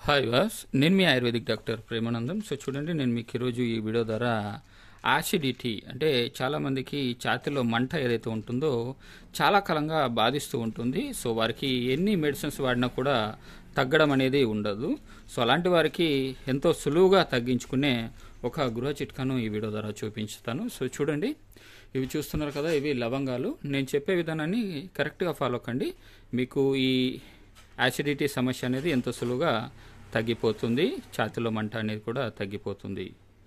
hi వాస్ నేను మీ ఆయుర్వేదిక్ డాక్టర్ ప్రేమానందం సో చూడండి నేను మీకు ఈరోజు ఈ వీడియో ద్వారా యాసిడిటీ అంటే చాలామందికి ఛాతీలో మంట ఏదైతే ఉంటుందో చాలా కాలంగా బాధిస్తూ ఉంటుంది సో వారికి ఎన్ని మెడిసిన్స్ వాడినా కూడా తగ్గడం అనేది ఉండదు సో అలాంటి వారికి ఎంతో సులువుగా తగ్గించుకునే ఒక గృహ చిట్కాను ఈ వీడియో ద్వారా చూపించుతాను సో చూడండి ఇవి చూస్తున్నారు కదా ఇవి లవంగాలు నేను చెప్పే విధానాన్ని కరెక్ట్గా ఫాలో కండి మీకు ఈ యాసిడిటీ సమస్య అనేది ఎంతో సులువుగా తగ్గిపోతుంది ఛాతీలో మంట అనేది కూడా తగ్గిపోతుంది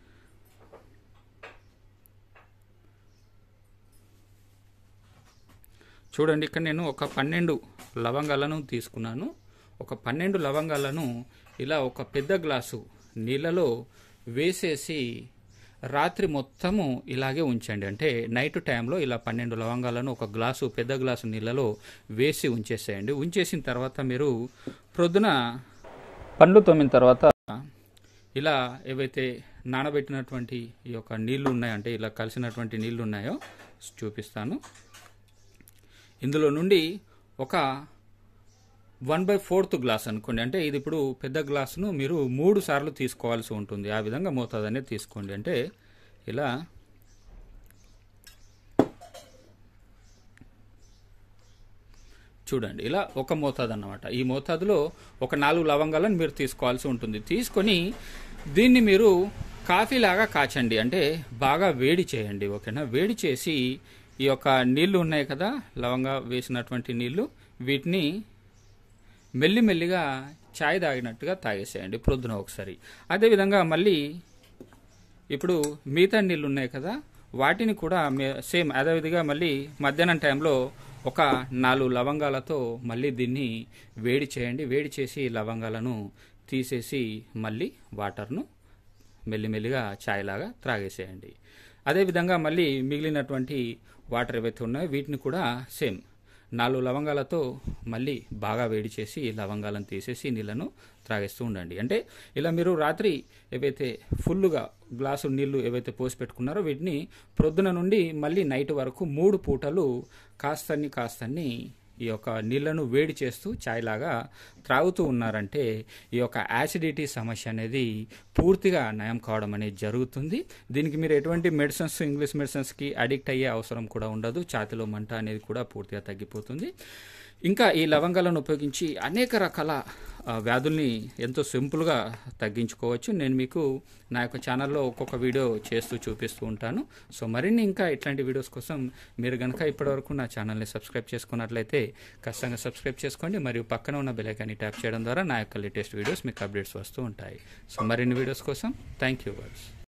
చూడండి ఇక్కడ నేను ఒక పన్నెండు లవంగాలను తీసుకున్నాను ఒక పన్నెండు లవంగాలను ఇలా ఒక పెద్ద గ్లాసు నీళ్ళలో వేసేసి రాత్రి మొత్తము ఇలాగే ఉంచండి అంటే నైట్ టైంలో ఇలా పన్నెండు లవంగాలను ఒక గ్లాసు పెద్ద గ్లాసు నీళ్ళలో వేసి ఉంచేసేయండి ఉంచేసిన తర్వాత మీరు ప్రొద్దున పండ్లు తోమిన తర్వాత ఇలా ఏవైతే నానబెట్టినటువంటి ఈ యొక్క నీళ్లు ఉన్నాయంటే ఇలా కలిసినటువంటి నీళ్లు ఉన్నాయో చూపిస్తాను ఇందులో నుండి ఒక వన్ బై ఫోర్త్ గ్లాస్ అనుకోండి అంటే ఇది ఇప్పుడు పెద్ద గ్లాసును మీరు మూడు సార్లు తీసుకోవాల్సి ఉంటుంది ఆ విధంగా మోతాదు అనేది తీసుకోండి అంటే ఇలా చూడండి ఇలా ఒక మోతాదు అన్నమాట ఈ మోతాదులో ఒక నాలుగు లవంగాలను మీరు తీసుకోవాల్సి ఉంటుంది తీసుకొని దీన్ని మీరు కాఫీ లాగా కాచండి అంటే బాగా వేడి చేయండి ఓకేనా వేడి చేసి ఈ యొక్క నీళ్లు ఉన్నాయి కదా లవంగా వేసినటువంటి నీళ్లు వీటిని మెల్లిమెల్లిగా ఛాయ్ తాగినట్టుగా తాగేసేయండి ప్రొద్దున ఒకసారి అదేవిధంగా మళ్ళీ ఇప్పుడు మిగతా నీళ్ళు ఉన్నాయి కదా వాటిని కూడా సేమ్ అదేవిధంగా మళ్ళీ మధ్యాహ్నం టైంలో ఒక నాలుగు లవంగాలతో మళ్ళీ దీన్ని వేడి చేయండి వేడి చేసి లవంగాలను తీసేసి మళ్ళీ వాటర్ను మెల్లిమెల్లిగా ఛాయ్ లాగా త్రాగేసేయండి అదేవిధంగా మళ్ళీ మిగిలినటువంటి వాటర్ ఏవైతే ఉన్నాయో వీటిని కూడా సేమ్ నాలుగు లవంగాలతో మళ్ళీ బాగా వేడి చేసి ఈ లవంగాలను తీసేసి నీళ్ళను త్రాగేస్తూ ఉండండి అంటే ఇలా మీరు రాత్రి ఏవైతే ఫుల్గా గ్లాసు నీళ్లు ఏవైతే పోసి పెట్టుకున్నారో వీటిని ప్రొద్దున నుండి మళ్ళీ నైట్ వరకు మూడు పూటలు కాస్తన్ని కాస్తన్ని ఈ యొక్క నీళ్లను వేడి చేస్తూ ఛాయ్ లాగా త్రాగుతూ ఉన్నారంటే ఈ యొక్క యాసిడిటీ సమస్య అనేది పూర్తిగా నయం కావడం అనేది జరుగుతుంది దీనికి మీరు ఎటువంటి మెడిసిన్స్ ఇంగ్లీష్ మెడిసిన్స్కి అడిక్ట్ అయ్యే అవసరం కూడా ఉండదు ఛాతిలో మంట అనేది కూడా పూర్తిగా తగ్గిపోతుంది ఇంకా ఈ లవంగాలను ఉపయోగించి అనేక రకాల వ్యాధుల్ని ఎంతో సింపుల్గా తగ్గించుకోవచ్చు నేను మీకు నా యొక్క ఛానల్లో ఒక్కొక్క వీడియో చేస్తూ చూపిస్తూ ఉంటాను సో మరిన్ని ఇంకా ఇట్లాంటి వీడియోస్ కోసం మీరు కనుక ఇప్పటివరకు నా ఛానల్ని సబ్స్క్రైబ్ చేసుకున్నట్లయితే ఖచ్చితంగా సబ్స్క్రైబ్ చేసుకోండి మరియు పక్కన ఉన్న బెలైకాన్ని ట్యాప్ చేయడం ద్వారా నా యొక్క లేటెస్ట్ వీడియోస్ మీకు అప్డేట్స్ వస్తూ ఉంటాయి సో మరిన్ని వీడియోస్ కోసం థ్యాంక్ యూ వర్స్